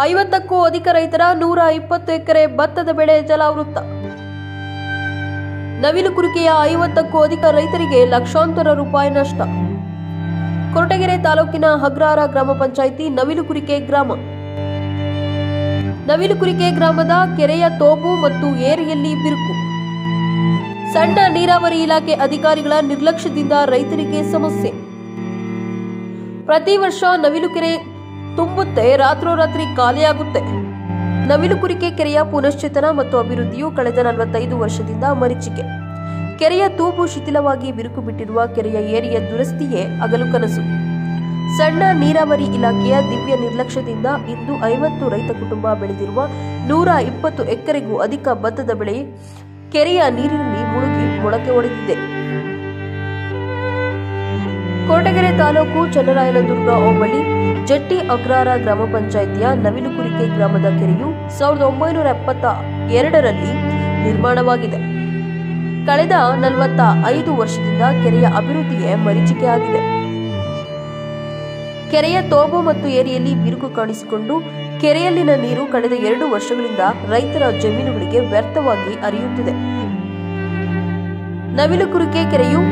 ಐವತ್ತಕ್ಕೂ ಅಧಿಕ ರೈತರ ನೂರ ಇಪ್ಪತ್ತು ಎಕರೆ ಭತ್ತದ ಬೆಳೆ ಜಲಾವೃತ ನವಿಲುಕುರಿಕೆಯ ಐವತ್ತಕ್ಕೂ ಅಧಿಕ ರೈತರಿಗೆ ಲಕ್ಷಾಂತರ ರೂಪಾಯಿ ನಷ್ಟ ಕೊರಟಗೆರೆ ತಾಲೂಕಿನ ಹಗ್ರಾರ ಗ್ರಾಮ ಪಂಚಾಯಿತಿ ನವಿಲುಕುರಿಕೆ ಗ್ರಾಮ ನವಿಲುಕುರಿಕೆ ಗ್ರಾಮದ ಕೆರೆಯ ತೋಪು ಮತ್ತು ಏರಿಯಲ್ಲಿ ಬಿರುಕು ಸಣ್ಣ ನೀರಾವರಿ ಇಲಾಖೆ ಅಧಿಕಾರಿಗಳ ನಿರ್ಲಕ್ಷ್ಯದಿಂದ ರೈತರಿಗೆ ಸಮಸ್ಯೆ ಪ್ರತಿ ವರ್ಷ ನವಿಲುಕೆರೆ ತುಂಬುತ್ತೆ ರಾತ್ರೋರಾತ್ರಿ ಖಾಲಿಯಾಗುತ್ತೆ ನವಿಲುಕುರಿಕೆ ಕೆರೆಯ ಪುನಶ್ಚೇತನ ಮತ್ತು ಅಭಿವೃದ್ಧಿಯು ಕಳೆದ ನಲವತ್ತೈದು ವರ್ಷದಿಂದ ಮರೀಚಿಕೆ ಕೆರೆಯ ತೂಪು ಶಿಥಿಲವಾಗಿ ಬಿರುಕು ಬಿಟ್ಟಿರುವ ಕೆರೆಯ ಏರಿಯ ದುರಸ್ತಿಯೇ ಹಗಲು ಕನಸು ಸಣ್ಣ ನೀರಾವರಿ ಇಲಾಖೆಯ ದಿವ್ಯ ನಿರ್ಲಕ್ಷ್ಯದಿಂದ ಇಂದು ಐವತ್ತು ರೈತ ಕುಟುಂಬ ಬೆಳೆದಿರುವ ನೂರ ಇಪ್ಪತ್ತು ಎಕರೆಗೂ ಅಧಿಕ ಭತ್ತದ ಬೆಳೆ ಕೆರೆಯ ನೀರಿನಲ್ಲಿ ಮುಳುಗಿ ಮೊಳಕೆ ಒಡೆದಿದೆ ಕೋಟಗೆರೆ ತಾಲೂಕು ಚನ್ನರಾಯನದುರ್ಗ ಹೋಬಳಿ ಜಟ್ಟಿ ಅಗ್ರಾರ ಗ್ರಾಮ ಪಂಚಾಯಿತಿಯ ನವಿಲುಕುರಿಕೆ ಗ್ರಾಮದ ಕೆರೆಯು ಸಾವಿರದ ಒಂಬೈನೂರ ಎಪ್ಪತ್ತ ಎರಡರಲ್ಲಿ ನಿರ್ಮಾಣವಾಗಿದೆ ಕಳೆದ ನಲವತ್ತ ಐದು ವರ್ಷದಿಂದ ಕೆರೆಯ ಅಭಿವೃದ್ಧಿಗೆ ಮರೀಚಿಕೆಯಾಗಿದೆ ಕೆರೆಯ ತೋಬು ಮತ್ತು ಏರಿಯಲ್ಲಿ ಬಿರುಕು ಕಾಣಿಸಿಕೊಂಡು ಕೆರೆಯಲ್ಲಿನ ನೀರು ಕಳೆದ ಎರಡು ವರ್ಷಗಳಿಂದ ರೈತರ ಜಮೀನುಗಳಿಗೆ ವ್ಯರ್ಥವಾಗಿ ಹರಿಯುತ್ತಿದೆ ನವಿಲುಕುರಿಕೆ ಕೆರೆಯು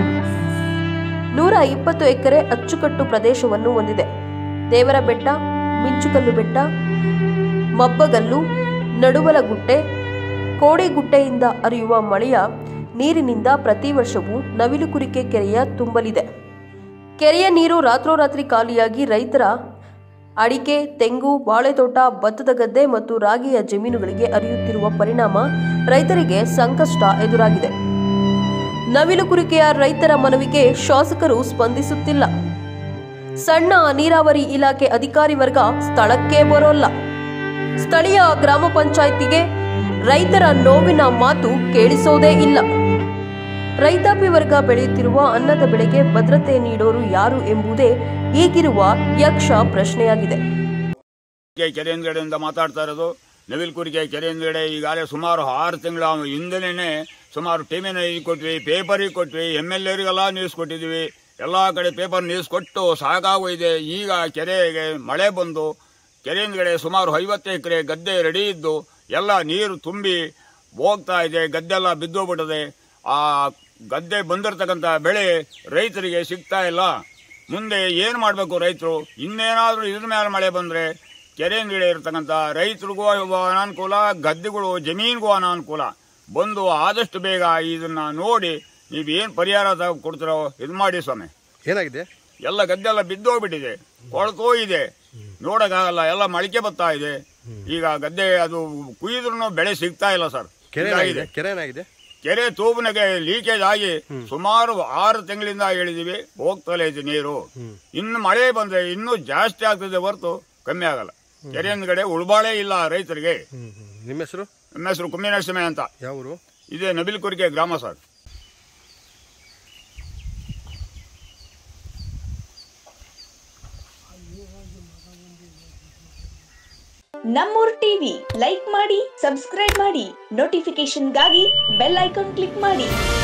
ನೂರ ಇಪ್ಪತ್ತು ಎಕರೆ ಅಚ್ಚುಕಟ್ಟು ಪ್ರದೇಶವನ್ನು ಹೊಂದಿದೆ ದೇವರ ಬೆಟ್ಟ ಮಿಂಚುಕಲ್ಲು ಬೆಟ್ಟ ಮಬ್ಬಗಲ್ಲು ನಡುವಲಗುಟ್ಟೆ ಕೋಡೆಗುಟ್ಟೆಯಿಂದ ಹರಿಯುವ ಮಳೆಯ ನೀರಿನಿಂದ ಪ್ರತಿ ವರ್ಷವೂ ನವಿಲುಕುರಿಕೆ ಕೆರೆಯ ತುಂಬಲಿದೆ ಕೆರೆಯ ನೀರು ರಾತ್ರೋರಾತ್ರಿ ಖಾಲಿಯಾಗಿ ರೈತರ ಅಡಿಕೆ ತೆಂಗು ಬಾಳೆತೋಟ ಭತ್ತದ ಗದ್ದೆ ಮತ್ತು ರಾಗಿಯ ಜಮೀನುಗಳಿಗೆ ಹರಿಯುತ್ತಿರುವ ಪರಿಣಾಮ ರೈತರಿಗೆ ಸಂಕಷ್ಟ ಎದುರಾಗಿದೆ ನವಿಲುಕುರಿಕೆಯ ರೈತರ ಮನವಿಗೆ ಶಾಸಕರು ಸ್ಪಂದಿಸುತ್ತಿಲ್ಲ ಸಣ್ಣ ನೀರಾವರಿ ಇಲಾಖೆ ಅಧಿಕಾರಿ ವರ್ಗ ಸ್ಥಳಕ್ಕೆ ಬರೋಲ್ಲ ಸ್ಥಳೀಯ ಗ್ರಾಮ ಪಂಚಾಯಿತಿಗೆ ರೈತರ ನೋವಿನ ಮಾತು ಕೇಳಿಸೋದೇ ಇಲ್ಲ ರೈತಾಪಿ ವರ್ಗ ಬೆಳೆಯುತ್ತಿರುವ ಅನ್ನದ ಬೆಳೆಗೆ ಭದ್ರತೆ ನೀಡೋರು ಯಾರು ಎಂಬುದೇ ಈಗಿರುವ ಯಕ್ಷ ಪ್ರಶ್ನೆಯಾಗಿದೆ ಕೆ ಕೆರೆ ಹಿಂದ್ಗಡೆಯಿಂದ ಮಾತಾಡ್ತಾ ಇರೋದು ನವಿಲ್ಕುರಿಗೆ ಕೆರೆ ಹಿಂದ್ಗಡೆ ಈಗಾಗಲೇ ಸುಮಾರು ಆರು ತಿಂಗಳ ಹಿಂದೆನೇ ಸುಮಾರು ಟಿವಿನ ಕೊಟ್ವಿ ಪೇಪರಿಗೆ ಕೊಟ್ವಿ ಎಮ್ ಎಲ್ ಎರಿಗೆಲ್ಲ ನ್ಯೂಸ್ ಕೊಟ್ಟಿದ್ವಿ ಎಲ್ಲ ಕಡೆ ಪೇಪರ್ ನ್ಯೂಸ್ ಕೊಟ್ಟು ಸಾಕಾಗೋಗಿದೆ ಈಗ ಕೆರೆಗೆ ಮಳೆ ಬಂದು ಕೆರೆ ಹಿಂದ್ಗಡೆ ಸುಮಾರು ಐವತ್ತು ಎಕರೆ ಗದ್ದೆ ರೆಡಿ ಇದ್ದು ಎಲ್ಲ ನೀರು ತುಂಬಿ ಹೋಗ್ತಾ ಇದೆ ಗದ್ದೆಲ್ಲ ಬಿದ್ದೋಗ್ಬಿಟ್ಟಿದೆ ಆ ಗದ್ದೆ ಬಂದಿರತಕ್ಕಂಥ ಬೆಳೆ ರೈತರಿಗೆ ಸಿಗ್ತಾ ಇಲ್ಲ ಮುಂದೆ ಏನು ಮಾಡಬೇಕು ರೈತರು ಇನ್ನೇನಾದರೂ ಇದ್ರ ಮೇಲೆ ಮಳೆ ಬಂದರೆ ಕೆರೆ ನೀಡೆ ಇರತಕ್ಕಂಥ ರೈತರಿಗೂ ಅನಾನುಕೂಲ ಗದ್ದೆಗಳು ಜಮೀನಿಗೂ ಅನಾನುಕೂಲ ಬಂದು ಆದಷ್ಟು ಬೇಗ ಇದನ್ನ ನೋಡಿ ನೀವೇನು ಪರಿಹಾರ ತಗ್- ಕೊಡ್ತೀರೋ ಇದು ಮಾಡಿ ಸ್ವಾಮಿ ಏನಾಗಿದೆ ಎಲ್ಲ ಗದ್ದೆಲ್ಲ ಬಿದ್ದೋಗ್ಬಿಟ್ಟಿದೆ ಕೊಳ್ತೋ ಇದೆ ನೋಡಕ್ಕಾಗಲ್ಲ ಎಲ್ಲ ಮೊಳಕೆ ಬರ್ತಾ ಇದೆ ಈಗ ಗದ್ದೆ ಅದು ಕುಯ್ದ್ರೂ ಬೆಳೆ ಸಿಗ್ತಾ ಇಲ್ಲ ಸರ್ ಕೆರೆ ಹೀಗಾಗಿದೆ. ಏನಾಗಿದೆ ಕೆರೆ ಏನಾಗಿದೆ ಕೆರೆ ತೂಬನಿಗೆ ಲೀಕೇಜ್ ಆಗಿ ಸುಮಾರು ಆರು ತಿಂಗಳಿಂದ ಹೇಳಿದೀವಿ ಹೋಗ್ತಲೇ ಇದೆ ನೀರು ಇನ್ನು ಮಳೆ ಬಂದ್ರೆ ಇನ್ನೂ ಜಾಸ್ತಿ ಆಗ್ತದೆ ಹೊರತು ಕಮ್ಮಿ ಆಗಲ್ಲ ಕೆರೆ ಹಿಂದ್ಗಡೆ ಉಳ್ಬಾಳೆ ಇಲ್ಲ ರೈತರಿಗೆ ಹ್ಮ್ ಹ್ಮ್. ನಿಮ್ಮ ಹೆಸರು ನಮ್ಮ ಹೆಸರು ಕುಮ್ಮಿನರಸಿಮೆ ಅಂತ ಯಾವ ಊರು ಇದೇ ನಬಿಲ್ಕುರಿಗೆ ಗ್ರಾಮ ಸರ್ ನಮ್ಮೂರ್ ಟಿವಿ ಲೈಕ್ ಮಾಡಿ ಸಬ್ಸ್ಕ್ರೈಬ್ ಮಾಡಿ ನೋಟಿಫಿಕೇಶನ್ಗಾಗಿ ಬೆಲ್ ಐಕಾನ್ ಕ್ಲಿಕ್ ಮಾಡಿ